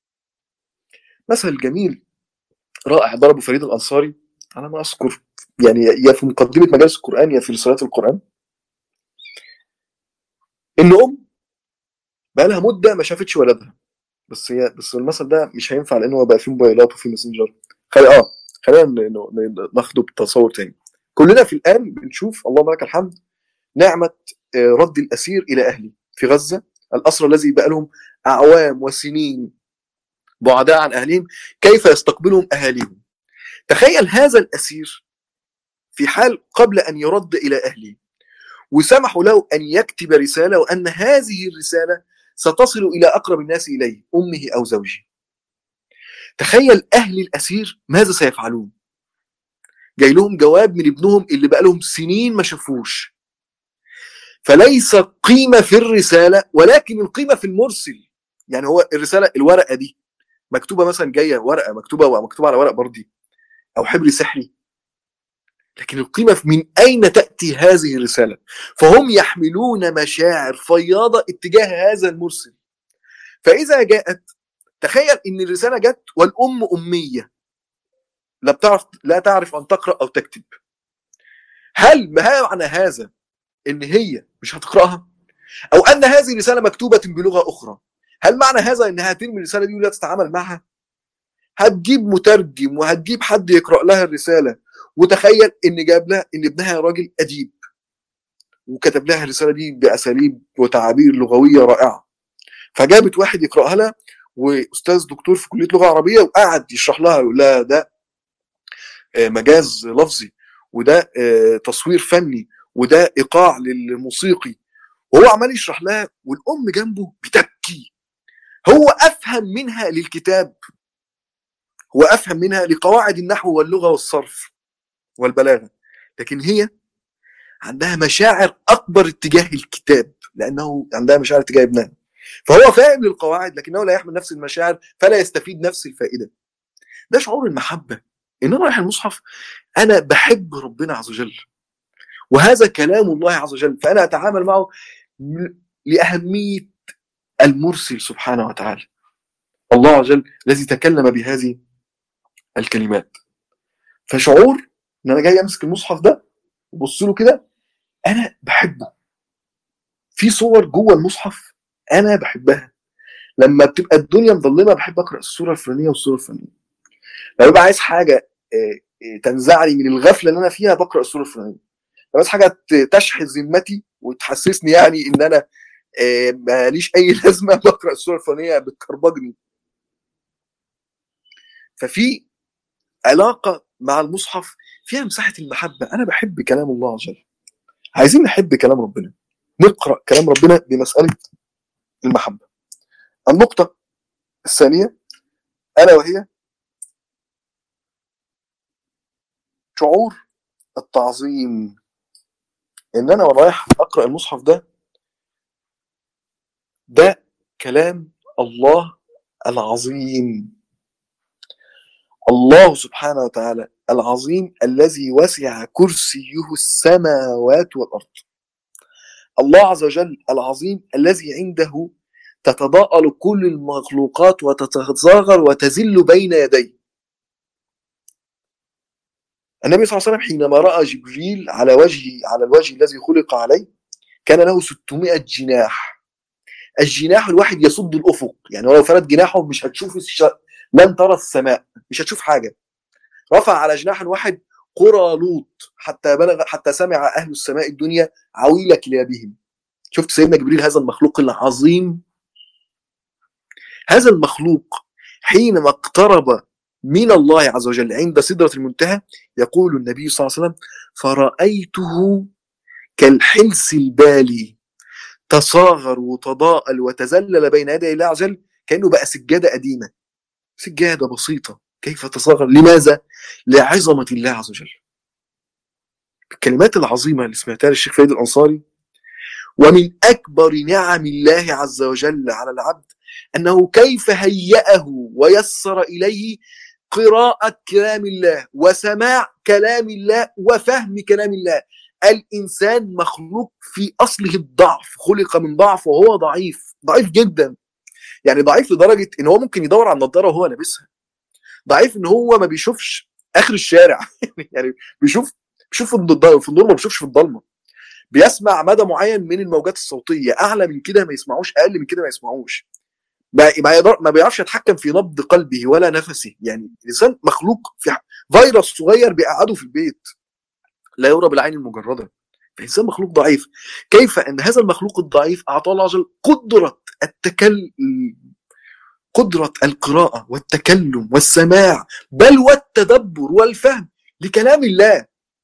مثل جميل رائع ضربه فريد الأنصاري على ما أذكر يعني يا في مقدمة مجالس القرآن يا في رسالات القرآن إن أم بقى لها مدة ما شافتش ولدها بس هي بس المثل ده مش هينفع لأن هو بقى فيه موبايلات وفيه ماسنجر خلي اه خلينا ناخده بتصور تاني كلنا في الآن بنشوف اللهم لك الحمد نعمة رد الأسير إلى أهله في غزة الأسرى الذي بقى لهم أعوام وسنين بعداء عن أهلهم كيف يستقبلهم أهاليهم تخيل هذا الأسير في حال قبل أن يرد إلى أهله وسمحوا له أن يكتب رسالة وأن هذه الرسالة ستصل إلى أقرب الناس إليه أمه أو زوجه تخيل أهل الأسير ماذا سيفعلون جاي لهم جواب من ابنهم اللي بقى لهم سنين ما شافوش فليس قيمة في الرسالة ولكن القيمة في المرسل يعني هو الرسالة الورقة دي مكتوبة مثلا جاية ورقة مكتوبة ومكتوبة على ورق بردي أو حبر سحري لكن القيمة في من أين تأتي هذه الرسالة فهم يحملون مشاعر فياضة اتجاه هذا المرسل فإذا جاءت تخيل إن الرسالة جت والأم أمية لا بتعرف لا تعرف أن تقرأ أو تكتب هل ما معنى هذا إن هي مش هتقرأها أو أن هذه الرسالة مكتوبة بلغة أخرى هل معنى هذا إنها ترمي الرسالة دي ولا تتعامل معها هتجيب مترجم وهتجيب حد يقرأ لها الرسالة وتخيل ان جاب لها ان ابنها راجل اديب وكتب لها الرساله دي باساليب وتعابير لغويه رائعه فجابت واحد يقراها لها واستاذ دكتور في كليه لغه عربيه وقعد يشرح لها يقول لها ده مجاز لفظي وده تصوير فني وده ايقاع للموسيقي وهو عمال يشرح لها والام جنبه بتبكي هو افهم منها للكتاب هو افهم منها لقواعد النحو واللغه والصرف والبلاغه لكن هي عندها مشاعر اكبر اتجاه الكتاب لانه عندها مشاعر اتجاه ابنها فهو فاهم للقواعد لكنه لا يحمل نفس المشاعر فلا يستفيد نفس الفائده ده شعور المحبه ان انا رايح المصحف انا بحب ربنا عز وجل وهذا كلام الله عز وجل فانا اتعامل معه لاهميه المرسل سبحانه وتعالى الله عز وجل الذي تكلم بهذه الكلمات فشعور ان انا جاي امسك المصحف ده وبص له كده انا بحبه في صور جوه المصحف انا بحبها لما بتبقى الدنيا مظلمه بحب اقرا السوره الفلانيه والسوره الفلانيه لما ببقى عايز حاجه تنزعني من الغفله اللي انا فيها بقرا السوره الفلانيه لو عايز حاجه تشحذ ذمتي وتحسسني يعني ان انا ماليش اي لازمه بقرا السوره الفلانيه بتكربجني ففي علاقه مع المصحف فيها مساحه المحبه انا بحب كلام الله عز وجل عايزين نحب كلام ربنا نقرا كلام ربنا بمساله المحبه النقطه الثانيه الا وهي شعور التعظيم ان انا رايح اقرا المصحف ده ده كلام الله العظيم الله سبحانه وتعالى العظيم الذي وسع كرسيه السماوات والارض الله عز وجل العظيم الذي عنده تتضاءل كل المخلوقات وتتصاغر وتزل بين يديه النبي صلى الله عليه وسلم حينما راى جبريل على وجهه على الوجه الذي خلق عليه كان له 600 جناح الجناح الواحد يصد الافق يعني لو فرد جناحه مش هتشوف الش... لن ترى السماء مش هتشوف حاجه رفع على جناح واحد قرى لوط حتى بلغ حتى سمع اهل السماء الدنيا عويل كلابهم شفت سيدنا جبريل هذا المخلوق العظيم هذا المخلوق حينما اقترب من الله عز وجل عند سدرة المنتهى يقول النبي صلى الله عليه وسلم فرأيته كالحلس البالي تصاغر وتضاءل وتزلل بين يدي الله عز وجل كأنه بقى سجادة قديمة سجادة بسيطة كيف تصاغر لماذا لعظمة الله عز وجل الكلمات العظيمة اللي سمعتها للشيخ فايد الأنصاري ومن أكبر نعم الله عز وجل على العبد أنه كيف هيأه ويسر إليه قراءة كلام الله وسماع كلام الله وفهم كلام الله الإنسان مخلوق في أصله الضعف خلق من ضعف وهو ضعيف ضعيف جدا يعني ضعيف لدرجة إن هو ممكن يدور على النضارة وهو لابسها ضعيف إن هو ما بيشوفش آخر الشارع يعني بيشوف بيشوف في النور ما بيشوفش في الضلمة بيسمع مدى معين من الموجات الصوتية أعلى من كده ما يسمعوش أقل من كده ما يسمعوش ما ما, يقدر ما بيعرفش يتحكم في نبض قلبه ولا نفسه يعني الانسان مخلوق في فيروس صغير بيقعده في البيت لا يرى بالعين المجرده الانسان مخلوق ضعيف كيف ان هذا المخلوق الضعيف اعطاه الله عز وجل قدره التكلم قدره القراءه والتكلم والسماع بل والتدبر والفهم لكلام الله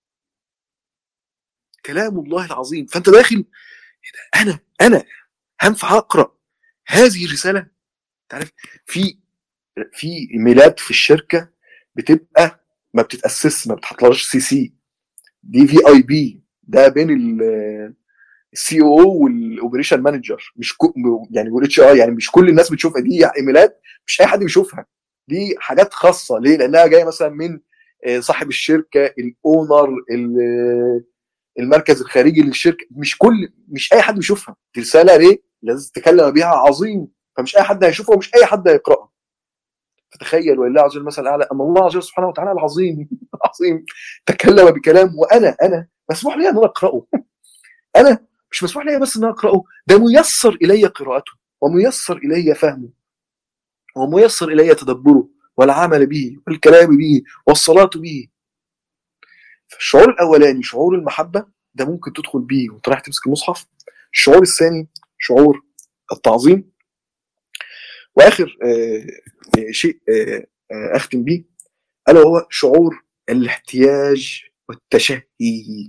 كلام الله العظيم فانت داخل انا انا هنفع اقرا هذه الرساله تعرف في في ميلاد في الشركه بتبقى ما بتتاسس ما بتحطلهاش سي سي دي في اي بي ده بين السي او او والاوبريشن مانجر مش كو يعني والاتش ار يعني مش كل الناس بتشوفها دي ايميلات مش اي حد بيشوفها دي حاجات خاصه ليه؟ لانها جايه مثلا من صاحب الشركه الاونر المركز الخارجي للشركه مش كل مش اي حد بيشوفها دي رساله ليه لازم تتكلم بيها عظيم فمش اي حد هيشوفها ومش اي حد هيقراها فتخيل ولله عز وجل مثل الاعلى اما الله عز وجل سبحانه وتعالى العظيم العظيم تكلم بكلام وانا انا مسموح لي ان انا اقراه انا مش مسموح لي بس ان انا اقراه ده ميسر الي قراءته وميسر الي فهمه وميسر الي تدبره والعمل به والكلام به والصلاه به فالشعور الاولاني شعور المحبه ده ممكن تدخل بيه وانت رايح تمسك المصحف الشعور الثاني شعور التعظيم واخر آه شيء آه آه اختم بيه الا وهو شعور الاحتياج والتشهي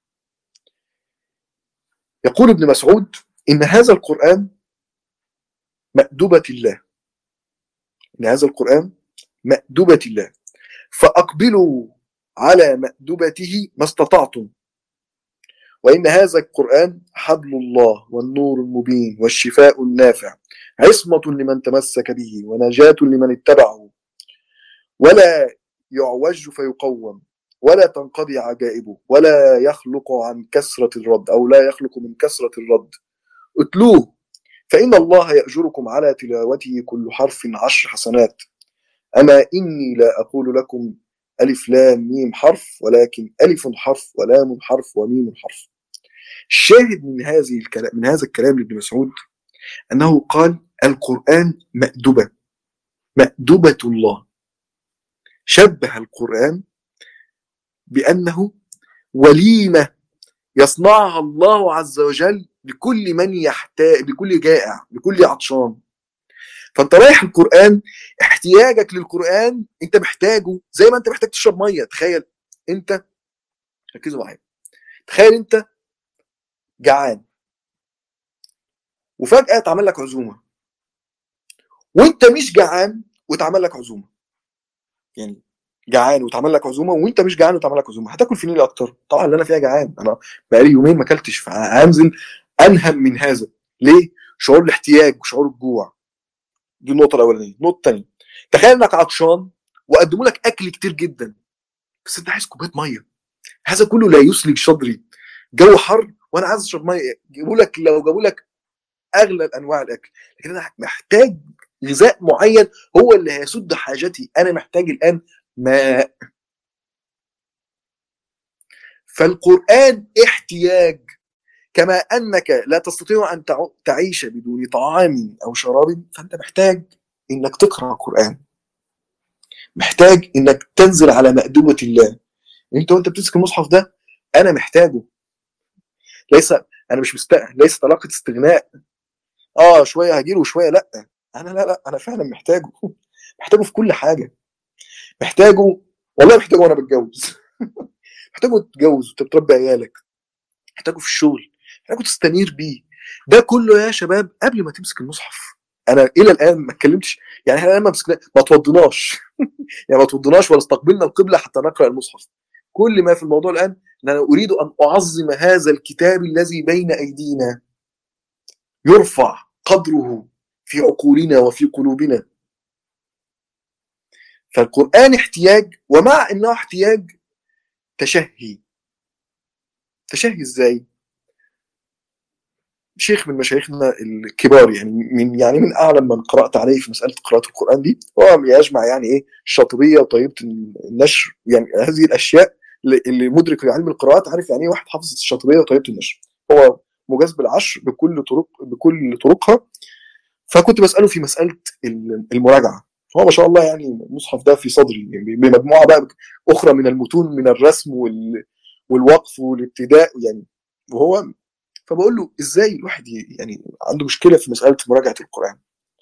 يقول ابن مسعود ان هذا القران مأدبة الله ان هذا القران مأدبة الله فاقبلوا على مأدبته ما استطعتم وإن هذا القرآن حبل الله والنور المبين والشفاء النافع عصمة لمن تمسك به ونجاة لمن اتبعه ولا يعوج فيقوم ولا تنقضي عجائبه ولا يخلق عن كسرة الرد أو لا يخلق من كسرة الرد اتلوه فإن الله يأجركم على تلاوته كل حرف عشر حسنات أما إني لا أقول لكم ألف لام ميم حرف ولكن ألف حرف ولام حرف وميم حرف الشاهد من هذه الكلام من هذا الكلام لابن مسعود أنه قال القرآن مأدبة مأدبة الله شبه القرآن بأنه وليمة يصنعها الله عز وجل لكل من يحتاج لكل جائع لكل عطشان فانت رايح القران احتياجك للقران انت محتاجه زي ما انت محتاج تشرب ميه تخيل انت ركزوا معايا تخيل انت جعان وفجاه اتعمل لك عزومه وانت مش جعان واتعمل لك عزومه يعني جعان واتعمل لك عزومه وانت مش جعان واتعمل لك عزومه هتاكل فين اللي اكتر طبعا اللي انا فيها جعان انا بقالي يومين ما اكلتش فهنزل انهم من هذا ليه شعور الاحتياج وشعور الجوع دي النقطه الاولانيه النقطه الثانيه تخيل انك عطشان وقدموا لك اكل كتير جدا بس انت عايز كوبايه ميه هذا كله لا يسلك صدري جو حر وانا عايز اشرب ميه جيبوا لك لو جابوا لك اغلى انواع الاكل لكن انا محتاج غذاء معين هو اللي هيسد حاجتي انا محتاج الان ماء فالقران احتياج كما انك لا تستطيع ان تعيش بدون طعام او شراب فانت محتاج انك تقرا القران محتاج انك تنزل على مأدبة الله انت وانت بتمسك المصحف ده انا محتاجه ليس انا مش مست ليس علاقه استغناء اه شويه هجيله وشويه لا انا لا لا انا فعلا محتاجه محتاجه في كل حاجه محتاجه والله محتاجه وانا بتجوز محتاجه تتجوز وانت بتربي عيالك محتاجه في الشغل محتاجه تستنير بيه ده كله يا شباب قبل ما تمسك المصحف انا الى الان ما اتكلمتش يعني احنا لما مسكنا ما توضناش يعني ما توضناش ولا استقبلنا القبله حتى نقرا المصحف كل ما في الموضوع الان ان انا اريد ان اعظم هذا الكتاب الذي بين ايدينا يرفع قدره في عقولنا وفي قلوبنا فالقرآن احتياج ومع انه احتياج تشهي تشهي ازاي؟ شيخ من مشايخنا الكبار يعني من يعني من اعلم من قرات عليه في مساله قراءه القران دي هو يجمع يعني ايه الشاطبيه وطيبه النشر يعني هذه الاشياء اللي مدرك لعلم القراءات عارف يعني ايه واحد حافظ الشاطبيه وطيبه النشر هو مجاز بالعشر بكل طرق بكل طرقها فكنت بساله في مساله المراجعه هو ما شاء الله يعني المصحف ده في صدري يعني بمجموعه بقى اخرى من المتون من الرسم والوقف والابتداء يعني وهو فبقول له ازاي الواحد يعني عنده مشكله في مساله مراجعه القران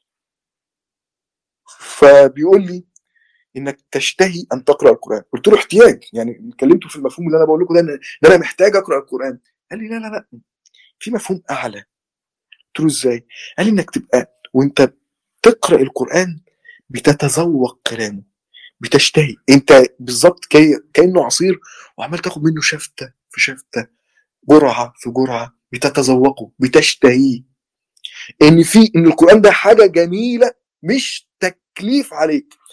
فبيقول لي انك تشتهي ان تقرا القران قلت له احتياج يعني كلمته في المفهوم اللي انا بقول لكم ده ان انا محتاج اقرا القران قال لي لا لا لا في مفهوم اعلى قلت له ازاي قال لي انك تبقى وانت تقرا القران بتتذوق كلامه بتشتهي انت بالظبط كي... كانه عصير وعمال تاخد منه شفته في شفته جرعه في جرعه بتتذوقه بتشتهيه ان في ان القران ده حاجه جميله مش تكليف عليك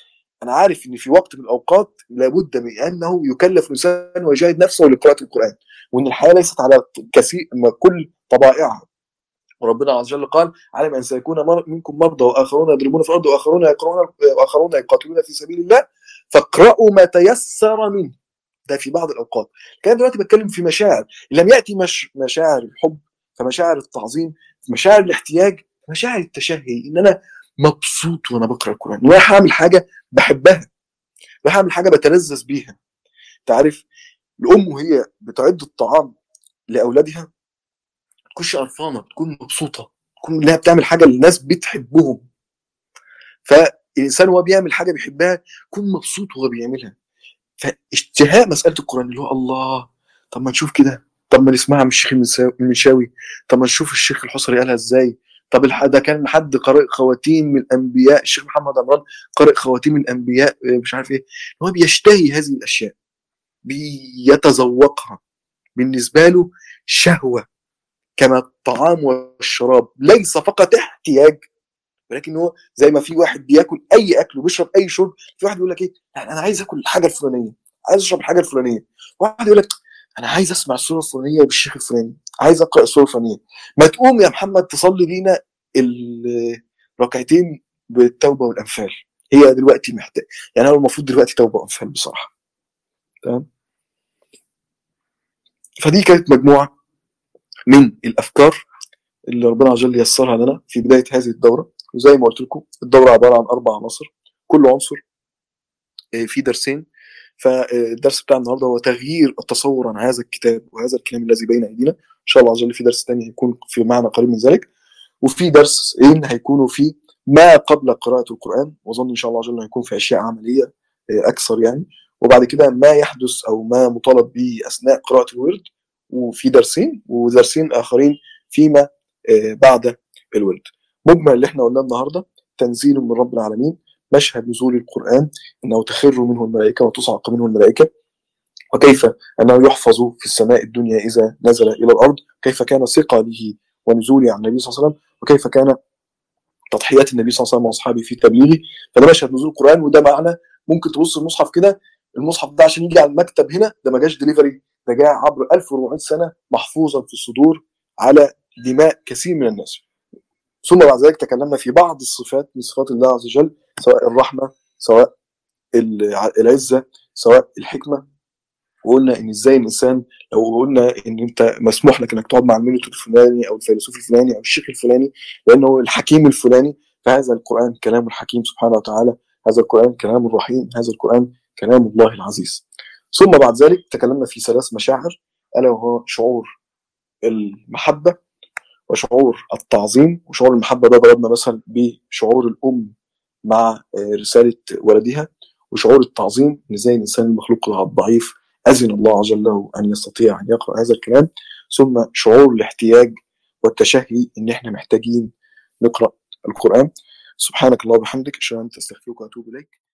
انا عارف ان في وقت من الاوقات لابد من انه يكلف الانسان ويجاهد نفسه لقراءه القران وان الحياه ليست على كثير كل طبائعها وربنا عز وجل قال علم ان سيكون مر منكم مرضى واخرون يضربون في الارض واخرون يقرؤون واخرون يقاتلون في سبيل الله فاقرأوا ما تيسر منه ده في بعض الاوقات كان دلوقتي بتكلم في مشاعر لم ياتي مش مشاعر الحب فمشاعر التعظيم مشاعر الاحتياج مشاعر التشهي ان انا مبسوط وانا بقرا القران رايح اعمل حاجه بحبها رايح اعمل حاجه بتلذذ بيها انت عارف الام وهي بتعد الطعام لاولادها تكونش قرفانه تكون مبسوطه تكون انها بتعمل حاجه للناس بتحبهم فالانسان وهو بيعمل حاجه بيحبها يكون مبسوط وهو بيعملها فاشتهاء مساله القران اللي هو الله طب ما نشوف كده طب ما نسمعها من الشيخ المنشاوي طب ما نشوف الشيخ الحصري قالها ازاي طب ده كان حد قارئ خواتيم من الانبياء الشيخ محمد عمران قارئ خواتيم من الانبياء مش عارف ايه هو بيشتهي هذه الاشياء بيتذوقها بالنسبه له شهوه كما الطعام والشراب ليس فقط احتياج ولكن هو زي ما في واحد بياكل اي اكل وبيشرب اي شرب في واحد يقول لك ايه يعني انا عايز اكل الحاجه الفلانيه عايز اشرب الحاجه الفلانيه واحد يقول لك انا عايز اسمع السوره الفلانيه بالشيخ الفلاني عايز اقرا السوره الفلانيه ما تقوم يا محمد تصلي لينا الركعتين بالتوبه والانفال هي دلوقتي محتاج يعني هو المفروض دلوقتي توبه وانفال بصراحه تمام فدي كانت مجموعه من الافكار اللي ربنا عز وجل يسرها لنا في بدايه هذه الدوره وزي ما قلت لكم الدوره عباره عن اربع عناصر كل عنصر في درسين فالدرس بتاع النهارده هو تغيير التصور عن هذا الكتاب وهذا الكلام الذي بين ايدينا ان شاء الله عز وجل في درس ثاني هيكون في معنى قريب من ذلك وفي درسين هيكونوا في ما قبل قراءه القران واظن ان شاء الله عز وجل هيكون في اشياء عمليه اكثر يعني وبعد كده ما يحدث او ما مطالب به اثناء قراءه الورد وفي درسين ودرسين اخرين فيما بعد الورد مجمل اللي احنا قلناه النهارده تنزيل من رب العالمين مشهد نزول القرآن أنه تخر منه الملائكة وتصعق منه الملائكة وكيف أنه يحفظ في السماء الدنيا إذا نزل إلى الأرض كيف كان ثقله ونزوله عن النبي صلى الله عليه وسلم وكيف كان تضحيات النبي صلى الله عليه وسلم واصحابه في تبليغه فده مشهد نزول القرآن وده معنى ممكن تبص المصحف كده المصحف ده عشان يجي على المكتب هنا ده ما جاش دليفري ده جاء عبر 1400 سنه محفوظا في الصدور على دماء كثير من الناس ثم بعد ذلك تكلمنا في بعض الصفات من صفات الله عز وجل سواء الرحمه سواء العزه سواء الحكمه وقلنا ان ازاي الانسان لو قلنا ان انت مسموح لك انك تقعد مع الميلوتو الفلاني او الفيلسوف الفلاني او الشيخ الفلاني لانه الحكيم الفلاني فهذا القران كلام الحكيم سبحانه وتعالى هذا القران كلام الرحيم هذا القران كلام الله العزيز ثم بعد ذلك تكلمنا في ثلاث مشاعر الا وهو شعور المحبه وشعور التعظيم وشعور المحبه ده ضربنا مثلا بشعور الام مع رساله ولدها وشعور التعظيم ان ازاي الانسان المخلوق الضعيف اذن الله عز وجل له ان يستطيع ان يقرا هذا الكلام ثم شعور الاحتياج والتشهي ان احنا محتاجين نقرا القران سبحانك اللهم وبحمدك اشهد ان لا اله الا انت استغفرك واتوب اليك